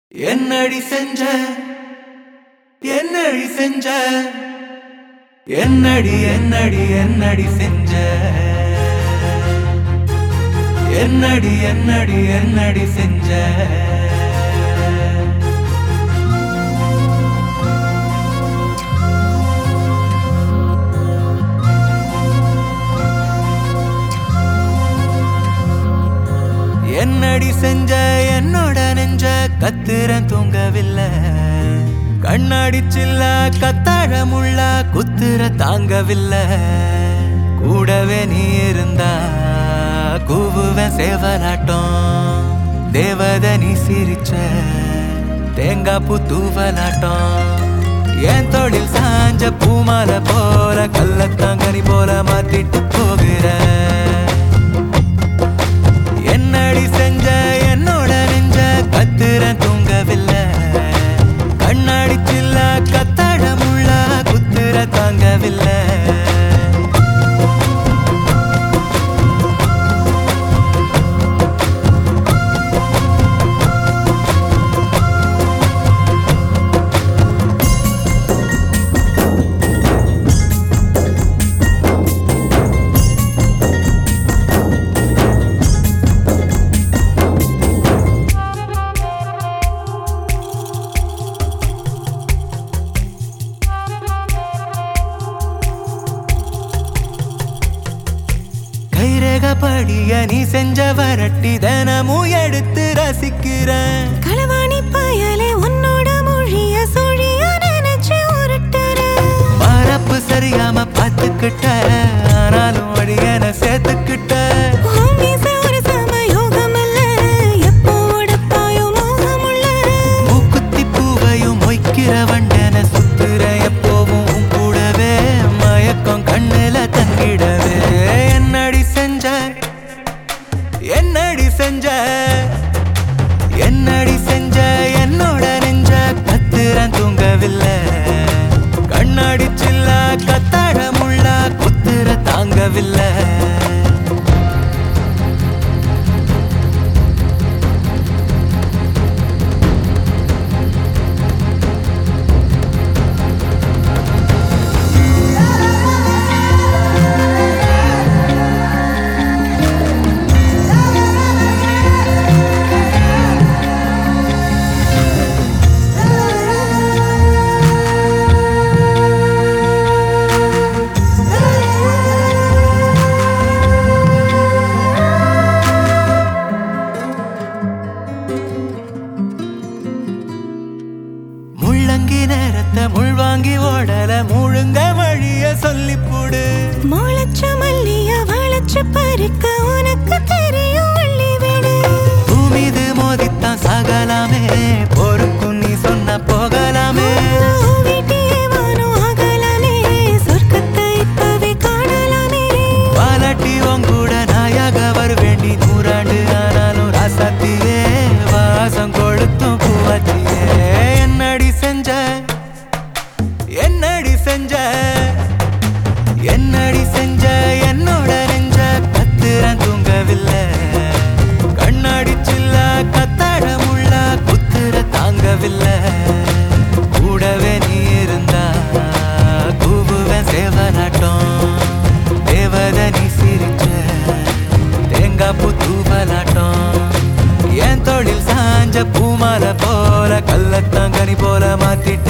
என்னடி செஞ்ச என்னடி செஞ்ச என்னடி என்னடி என்னடி செஞ்ச என்னடி என்னடி என்னடி செஞ்ச என்னடி செஞ்ச என்னோட நெஞ்ச கத்துறேன் தூங்கவில்லை கண்ணாடி சில்ல கத்தாழ முள்ள குத்துற தாங்கவில்லை கூடவே நீ இருந்தா கூவுவேன் சேவலாட்டம் தேவத நீ சிரிச்ச தேங்காய் பூ தூவலாட்டம் என் தொழில் சாஞ்ச பூமால போல கள்ளத்தாங்கனி போல மாத்திட்டு போகிற என்னடி செஞ்ச என்னோட நெஞ்ச கத்துற தூங்கவில்லை கண்ணாடி சில்ல கத்தாழ முள்ள குத்துற தாங்கவில்லை கைரேகப்படிய நீ செஞ்ச வரட்டி தினமும் எடுத்து ரசிக்கிறேன் களவாணி பயலே உன்னோட மொழிய சொழிய நினைச்சு உருட்டுற மரப்பு சரியாம பார்த்துக்கிட்ட ஆனாலும் அடியன சேர்த்துக்கிட்ட உன் மீச ஒரு சம யோகம் இல்ல எப்போ உடப்பாயோ மோகமுள்ள மூக்குத்தி பூவையும் மொய்க்கிற வண்டன சுத்துற எப்போவும் உன் கூடவே மயக்கம் கண்ணுல தங்கிடவே என்னடி செஞ்ச என்னடி செஞ்ச என்னடி செஞ்ச என்னோட நெஞ்ச கத்துறேன் தூங்கவில்லை கண்ணாடி சில்ல கத்தாழ முள்ள குத்துற தாங்கவில்லை முள்ளங்கி நேரத்தை முள்வாங்கி ஓடல முழுங்க வழிய சொல்லிப் போடு முளைச்ச மல்லிய வளைச்ச பறிக்க உனக்கு தெரியும் வள்ளி விடு பூமிது மோதித்தான் சாகலாமே பொறுக்கும் நீ சொன்ன போகலாமே வீட்டியே வானம் ஆகலாமே சொர்க்கத்தை இப்பவே காணலாமே பாலாட்டி உங்கூட நாயாக வருவேண்டி நூறாண்டு ஆனாலும் ராசாத்தியே வாசம் கொளுத்தும் பூவாத்தியே என்னடி செஞ்ச என்னடி செஞ்ச என்னடி செஞ்ச என்னோட நெஞ்ச கத்துறேன் தூங்கவில்லை கண்ணாடி சில்ல கத்தாழ முள்ள குத்துற தாங்கவில்லை கூடவே நீ இருந்தா கூவுவேன் சேவலாட்டம் தேவத நீ சிரிச்ச தேங்காய் பூ தூவலாட்டம் என் தொழில் சாஞ்ச பூமால போல கள்ளத்தாங்கனி போல மாத்திட்ட